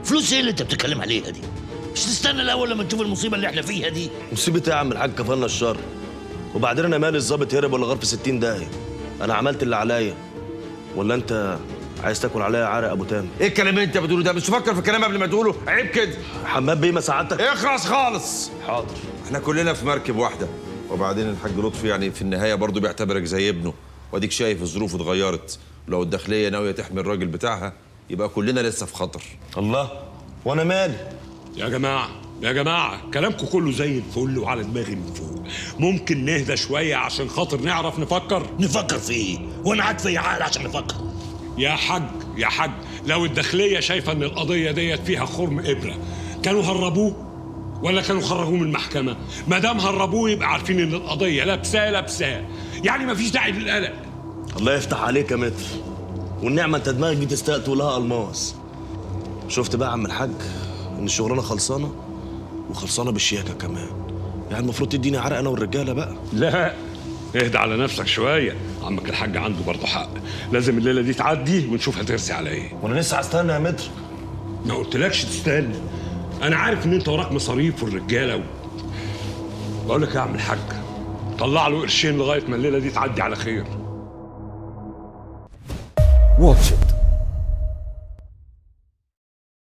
فلوس ايه اللي انت بتتكلم عليها دي مش تستنى الاول لما تشوف المصيبه اللي احنا فيها دي مصيبة ايه يا عم الحاج كفرنا الشر وبعدين انا مالي الظابط هرب ولا غار في 60 داهية انا عملت اللي عليا ولا انت عايز تاكل عليا عرق ابو تامر ايه الكلام اللي انت بتقوله ده مش تفكر في الكلام قبل ما تقوله عيب كده حماد بيه ما ساعدتك اخرس خالص حاضر احنا كلنا في مركب واحده وبعدين الحاج لطفي يعني في النهايه برضه بيعتبرك زي ابنه واديك شايف الظروف اتغيرت لو الداخليه ناويه تحمي الراجل بتاعها يبقى كلنا لسه في خطر الله وانا مالي يا جماعة يا جماعة كلامكم كله زي الفل وعلى دماغي من فوق ممكن نهدى شوية عشان خاطر نعرف نفكر نفكر في ايه وانا قاعد في عقل عشان نفكر يا حاج يا حاج لو الداخلية شايفة ان القضية ديت فيها خرم إبرة كانوا هربوه ولا كانوا خرجوه من المحكمة ما دام هربوه يبقى عارفين ان القضية لابساه لابساه يعني مفيش داعي للقلق الله يفتح عليك يا متر والنعمة انت دماغك دي تستقت لها الماس شفت بقى يا عم الحاج ان الشغلانة خلصانة وخلصانة بالشياكة كمان يعني المفروض تديني عرق انا والرجالة بقى لا اهدى على نفسك شوية عمك الحاج عنده برضه حق لازم الليلة دي تعدي ونشوف هترسي على ايه وانا لسه هستنى يا متر ما قلتلكش تستنى انا عارف ان انت وراك مصاريف والرجاله و... بقول لك يا عم الحاج طلع له قرشين لغايه ما الليله دي تعدي على خير واتش إت